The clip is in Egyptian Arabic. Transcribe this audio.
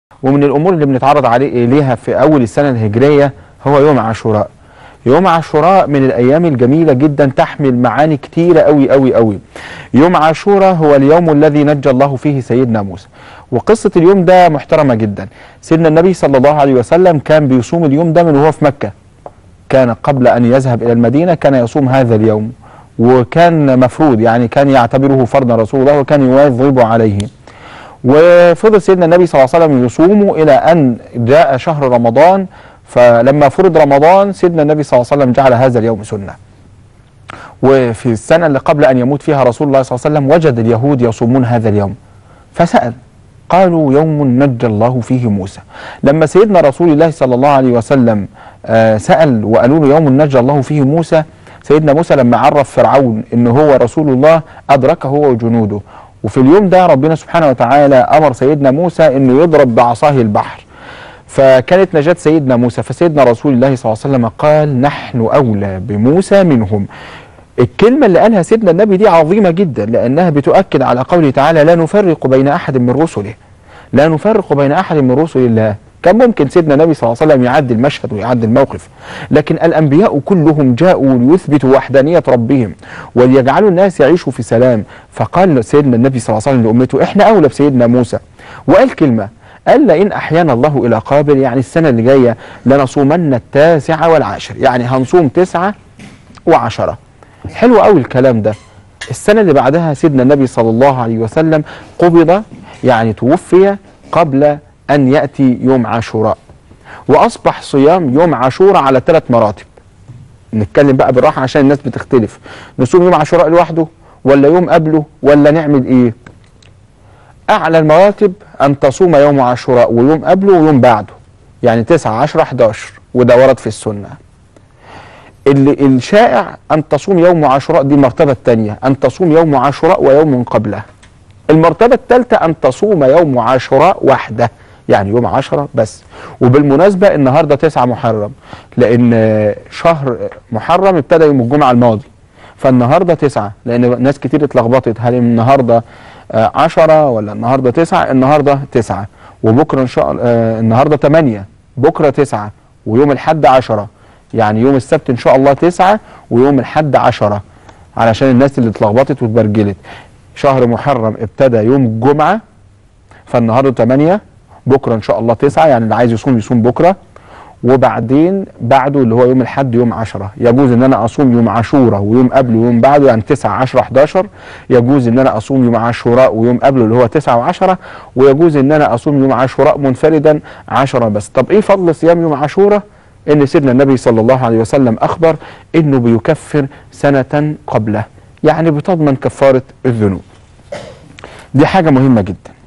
ومن الامور اللي بنتعرض عليه اليها في اول السنه الهجريه هو يوم عاشوراء يوم عاشوراء من الايام الجميله جدا تحمل معاني كتيره قوي قوي قوي يوم عاشوراء هو اليوم الذي نجى الله فيه سيدنا موسى وقصه اليوم ده محترمه جدا سيدنا النبي صلى الله عليه وسلم كان بيصوم اليوم ده من وهو في مكه كان قبل ان يذهب الى المدينه كان يصوم هذا اليوم وكان مفروض يعني كان يعتبره فرضا رسول الله وكان يواظب عليه وفضل سيدنا النبي صلى الله عليه وسلم يصوم الى ان جاء شهر رمضان فلما فرض رمضان سيدنا النبي صلى الله عليه وسلم جعل هذا اليوم سنه. وفي السنه اللي قبل ان يموت فيها رسول الله صلى الله عليه وسلم وجد اليهود يصومون هذا اليوم فسال قالوا يوم نجى الله فيه موسى. لما سيدنا رسول الله صلى الله عليه وسلم آه سال وقالوا له يوم نجى الله فيه موسى سيدنا موسى لما عرف فرعون ان هو رسول الله ادركه هو وجنوده وفي اليوم ده ربنا سبحانه وتعالى امر سيدنا موسى انه يضرب بعصاه البحر فكانت نجاة سيدنا موسى فسيدنا رسول الله صلى الله عليه وسلم قال نحن اولى بموسى منهم الكلمة اللي قالها سيدنا النبي دي عظيمة جدا لأنها بتؤكد على قوله تعالى لا نفرق بين أحد من رسله لا نفرق بين أحد من رسل الله كان ممكن سيدنا النبي صلى الله عليه وسلم يعدي المشهد ويعدي الموقف لكن الأنبياء كلهم جاءوا ليثبتوا وحدانية ربهم وليجعلوا الناس يعيشوا في سلام فقال سيدنا النبي صلى الله عليه وسلم لأمته إحنا أولى بسيدنا موسى وقال كلمة قال لئن أحيانا الله إلى قابل يعني السنة اللي جاية لنصومن التاسع والعاشر يعني هنصوم تسعة وعشرة حلو قوي الكلام ده السنة اللي بعدها سيدنا النبي صلى الله عليه وسلم قبض يعني توفي قبل أن يأتي يوم عاشوراء وأصبح صيام يوم عاشوراء على ثلاث مراتب نتكلم بقى بالراحة عشان الناس بتختلف نصوم يوم عاشوراء لوحده ولا يوم قبله ولا نعمل ايه أعلى المراتب أن تصوم يوم عاشوراء ويوم قبله ويوم بعده يعني 9 10 11 وده ورد في السنة اللي الشائع أن تصوم يوم عاشوراء دي المرتبة الثانية أن تصوم يوم عاشوراء ويوم قبله المرتبة الثالثة أن تصوم يوم عاشوراء وحده يعني يوم عشرة بس وبالمناسبة النهاردة تسعة محرم لأن شهر محرم ابتدى يوم الجمعة الماضي فالنهاردة تسعة لأن ناس كتير اتلخبطت هل النهاردة عشرة ولا النهاردة تسعة النهاردة تسعة وبكرة إن شاء الله النهاردة تمانية بكرة تسعة ويوم الحد عشرة يعني يوم السبت إن شاء الله تسعة ويوم الحد عشرة علشان الناس اللي اتلخبطت واتبرجلت شهر محرم ابتدى يوم الجمعة فالنهاردة 8 بكرة إن شاء الله 9 يعني اللي عايز يصوم يصوم بكرة وبعدين بعده اللي هو يوم الحد يوم 10 يجوز ان انا اصوم يوم عاشوراء ويوم قبله ويوم بعده يعني 9 10 11 يجوز ان انا اصوم يوم عاشوراء ويوم قبله اللي هو 9 و10 ويجوز ان انا اصوم يوم عاشوراء منفردا 10 بس طب ايه فضل صيام يوم عاشوراء ان سيدنا النبي صلى الله عليه وسلم اخبر انه بيكفر سنة قبله يعني بتضمن كفارة الذنوب دي حاجة مهمة جدا